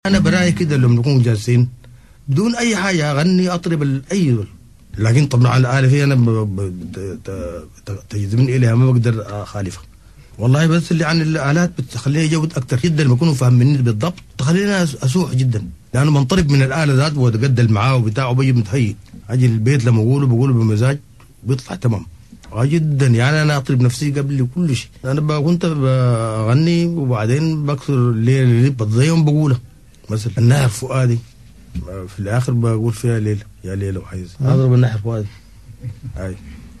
انا برايي كده لما نكون جالسين بدون اي حاجه اغني اطرب ال- اي دول لكن طبعا الاله هي انا ب- ب- ت- ت- تجذبني اليها ما بقدر اخالفها والله بس اللي عن الالات بتخليها جود اكثر جدا لما يكونوا فاهميني بالضبط تخليني أس- اسوح جدا لانه بنطرب من الاله ذات واتقدل معاه وبتاعه بيجي متهيئ اجي البيت لما اقوله بقوله بمزاج بيطلع تمام آه جدا يعني انا اطرب نفسي قبل كل شيء انا ب- كنت بغني وبعدين بكسر الليله اللي بتضيم بقولها مثلا النهر فؤادي في الاخر بقول فيها ليله يا ليله وحيز اضرب النهر فؤادي اي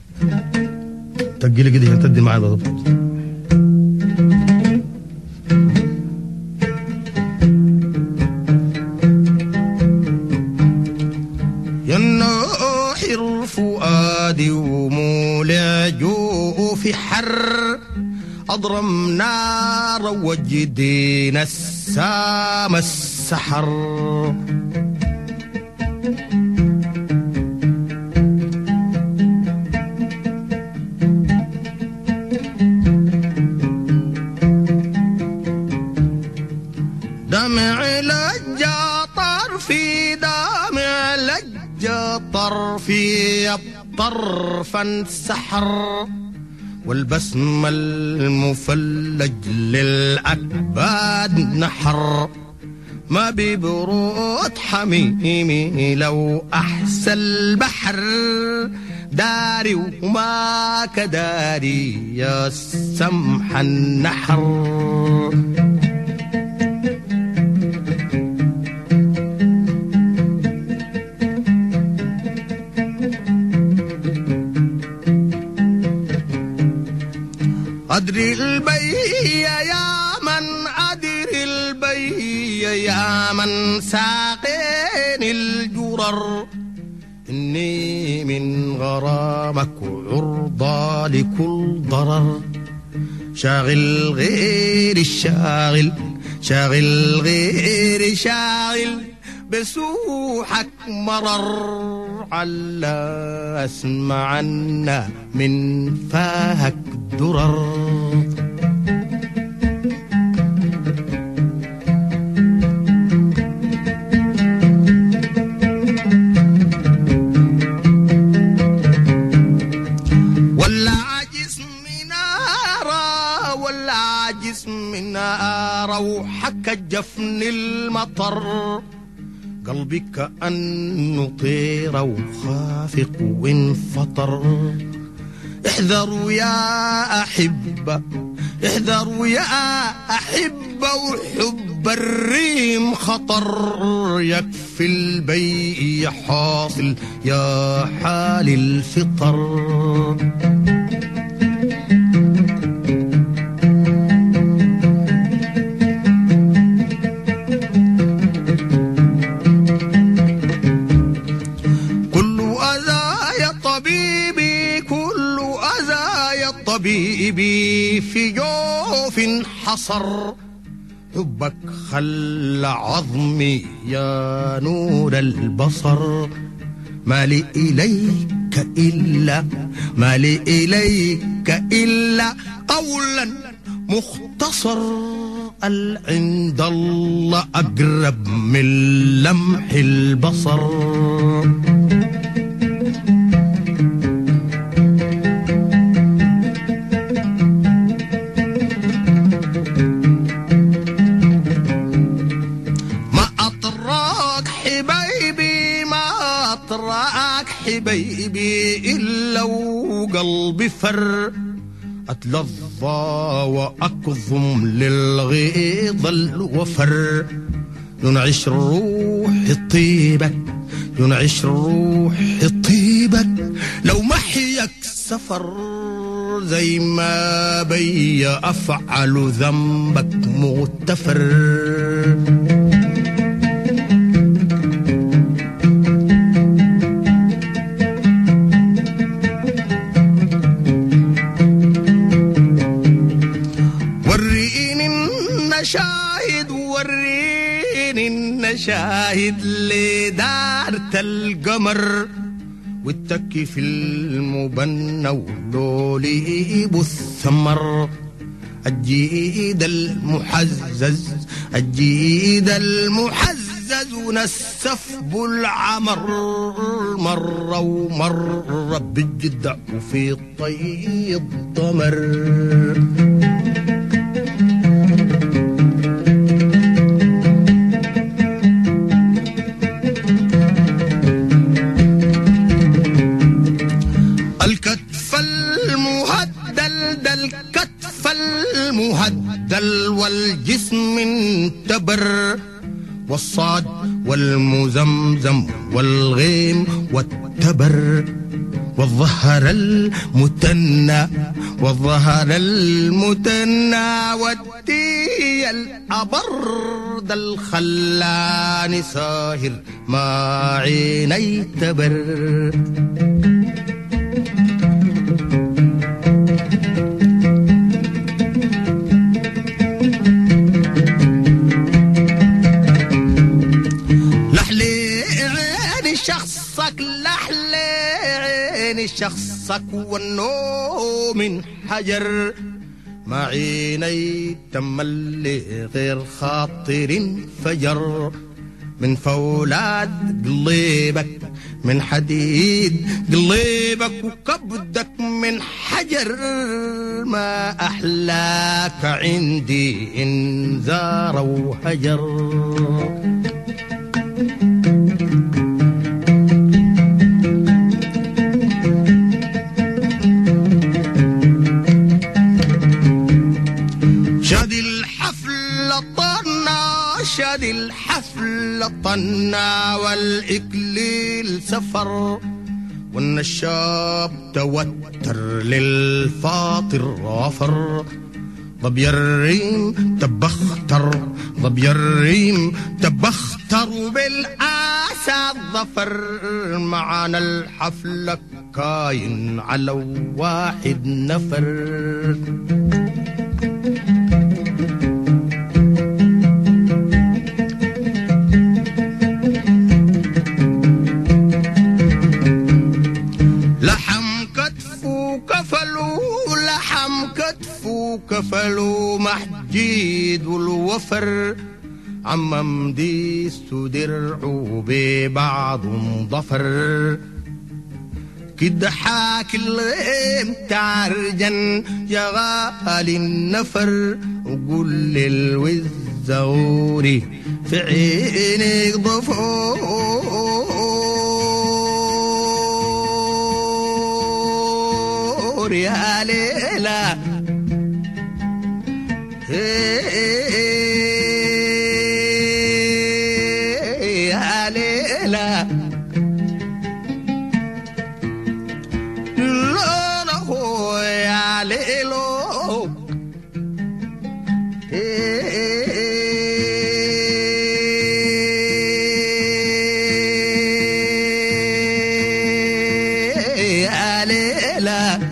تقلي كده عشان تدي معي بالضبط يناحر فؤادي ومولع جوء في حر أضرم نار وجدي نسام السحر دمع لجة طرفي دمع لجة طرفي الطرف انسحر والبسم المفلج للأكباد نحر ما ببرود حميمي لو أحسى البحر داري وما كداري يا سمح النحر أدري البي يا من أدري البي يا من ساقين الجرر إني من غرامك عرضة لكل ضرر شاغل غير الشاغل شاغل غير شاغل بسوحك مرر على اسمعنا من فاهك درر ولا جسمي نارا ولا جسمي نارا وحك جفن المطر قلبي كأنه طير وخافق وانفطر احذروا يا أحبة احذروا يا أحبة وحب الريم خطر يكفي البيع حاصل يا حال الفطر كل أذى يا طبيبي كل أذى يا طبيبي في جوف حصر حبك خلى عظمي يا نور البصر ما لي إليك إلا ما لي إليك إلا قولا مختصر ال عند الله أقرب من لمح البصر ما أطراك حبيبي ما أطراك حبيبي إلا وقلبي فر أتلظى وأكظم للغيظ الوفر ينعش الروح طيبك ينعش الروح طيبك لو محيك سفر زي ما بي أفعل ذنبك مغتفر وريني النشاهد وريني النشاهد لدارة القمر والتكي في المبنى ولولي الثمر الجيد المحزز الجيد المحزز نسفب العمر مر ومر بالجدع وفي طي الضمر الكتف المهدل ده الكتف المهدل والجسم انتبر والصاد والمزمزم والغيم والتبر والظهر المتنى والظهر المتنى والتي الأبر ده الخلان ساهر ما عيني تبر لحلي عيني شخصك لحلي عيني شخصك والنوم من حجر ما عيني تملي غير خاطر فجر من فولاد قليبك من حديد قليبك وكبدك من حجر ما أحلاك عندي إن زار وهجر شادي الحفل طنا شادي الحفل طنا والإكليل سفر والنشاب توتر للفاطر غفر ضبي الريم تبختر ضبي الريم تبختر بالآسى الظفر معانا الحفلة كاين على واحد نفر لحم كتفو كفلو لحم كتفو كفلو محجيد والوفر عمم ديس درعو ببعض ضفر كده حاك الغيم تعرجن يا غالي النفر وقول للوزوري في عينك ضفور يا ليلى يا ليلى لا لا هو يا ليلو يا ليلى